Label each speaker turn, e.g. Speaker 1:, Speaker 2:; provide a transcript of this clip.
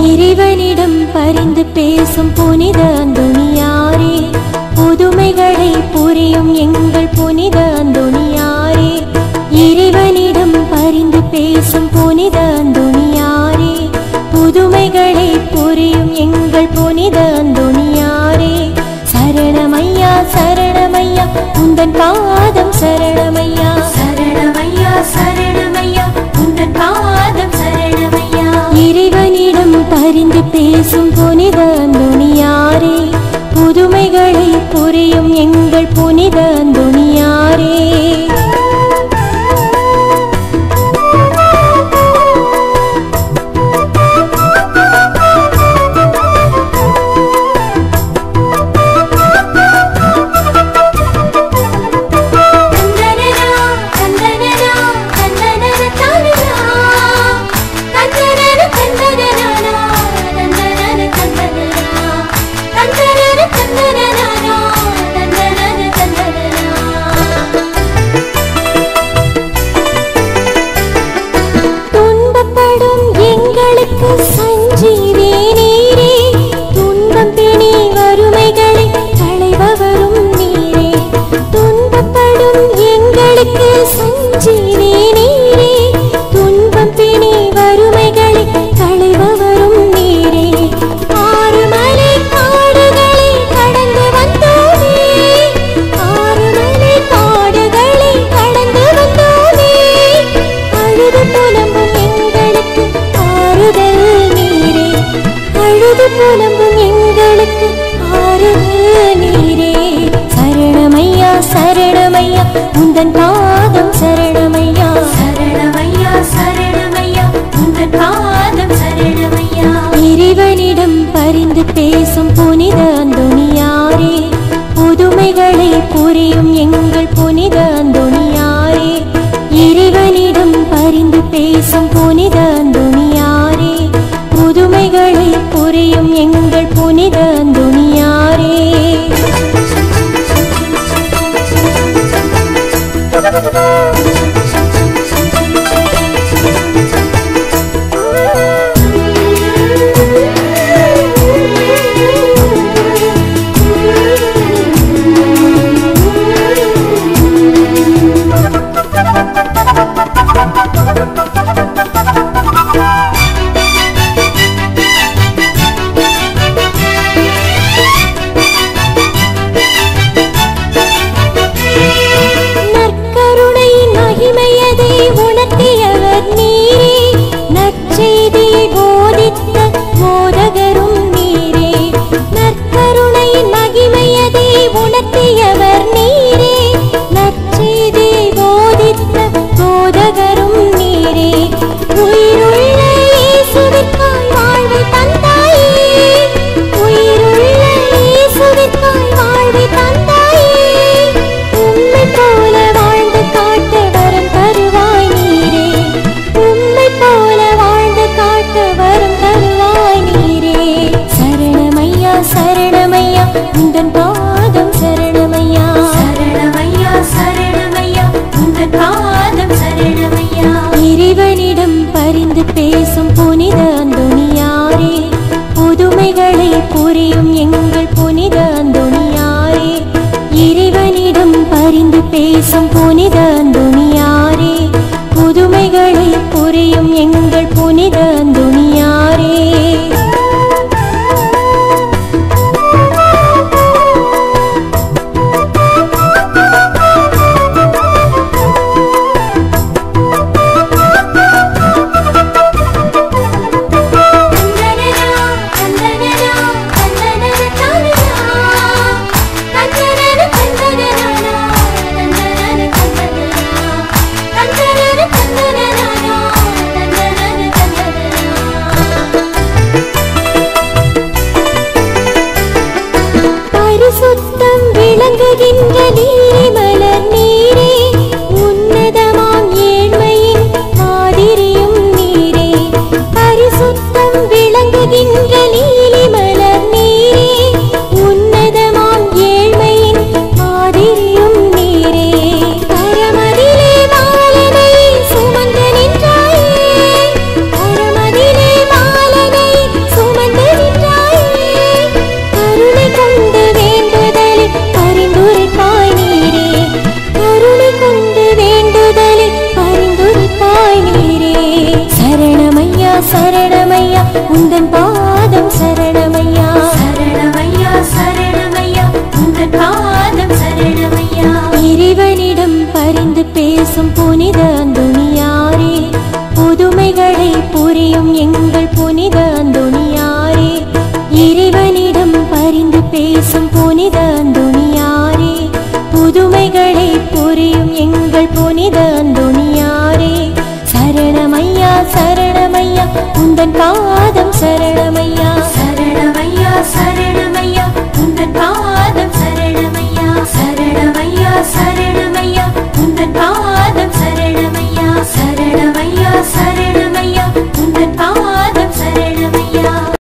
Speaker 1: இறைவனிடம் பரிந்து பேசும் புனித அந்தோணியாரே புதுமைகளை புரியும் எங்கள் புனித அந்தோணியாரே இறைவனிடம் பரிந்து பேசும் புனித அந்தோணியாரே புதுமைகளை புரியும் எங்கள் புனித அந்தோணியாரே சரணமையா சரணமையா உந்தன் பாதம் சரணமையா
Speaker 2: சரணமையா சரணமையா உந்தன் பாதம் சரணமையா
Speaker 1: இறைவனிடம் பரிந்து பேசும் புனித அந்தோணியாரே புதுமைகளை புரியும் எங்கள் புனித அந்தோணியாரே
Speaker 2: தந்தனனா தந்தனனா தந்தனன தானனா தந்தனன தந்தனனா தந்தனன தந்தனனா தந்தனன தந்தனனா தந்தனன தந்தனனா
Speaker 1: துன்பப்படும் எங்களுக்கு சஞ்சீவி நீரே துன்பம் பிணி வறுமைகளை களைபவரும் நீரே துன்பப்படும் எங்களுக்கு சஞ்சீவி நீரே துன்பம் பிணி வறுமைகளை களைபவரும் நீரே ஆறுமலை காடுகளை கடந்து வந்தோமே ஆறுமலை காடுகளை கடந்து வந்தோமே அழுது புலம்பும் எங்களுக்கு ஆறுதல் நீரே அழுது புலம்பும் எங்களுக்கு ஆறுதல் நீரே சரணமையா சரணமையா உந்தன் பாதம் சரணமையா
Speaker 2: சரணமையா சரணமையா உந்தன் பாதம் சரணமையா
Speaker 1: இறைவனிடம் பரிந்து பேசும் புனித அந்தோணியாரே புதுமைகளை புரியும் எங்கள் புனித அந்தோணியாரே இறைவனிடம் பரிந்து பேசும் புனித அந்தோணியாரே புதுமைகளை புரியும் எங்கள் புனித அந்தோணியாரே நற்கருணை மகிமையதை உணர்த்தியவர் நீரே நற்செய்தி போதித்த போதகரும் நீரே நற்கருணை மகிமையதை உணர்த்தியவர் நீரே நற்செய்தி போதித்த போதகரும் நீரே உயிருள்ள இயேசுவிற்காய் வாழ்வை தந்தாயே உயிருள்ள இயேசுவிற்காய் வாழ்வை தந்தாயே உம்மை போல வாழ்ந்து காட்ட வரம் தருவாய் நீரே உம்மை போல வாழ்ந்து காட்ட வரம் தருவாய் நீரே சரணமையா சரணமையா உந்தன் பாதம் சரணமையா
Speaker 2: சரணமையா சரணமையா உந்தன் பாதம் சரணமையா
Speaker 1: இறைவனிடம் பரிந்து பேசும் புனித அந்தோணியாரே புதுமைகளை புரியும் எங்கள் புனித அந்தோணியாரே இறைவனிடம் பரிந்து பேசும் புனித அந்தோணியாரே புதுமைகளை புரியும் எங்கள் புனித அந்தோணியாரே
Speaker 2: தந்தனனா தந்தனனா தந்தனன தானனா தந்தனன தந்தனனா தந்தனன தந்தனனா
Speaker 1: உந்தன் பாதம் சரணமையா
Speaker 2: சரணமையா சரணமையா உந்தன் பாதம் சரணமையா
Speaker 1: இறைவனிடம் பரிந்து பேசும் புனித அந்தோணியாரே புதுமைகளை புரியும் எங்கள் புனித அந்தோணியாரே இறைவனிடம் பரிந்து பேசும் புனித அந்தோணியாரே புதுமைகளை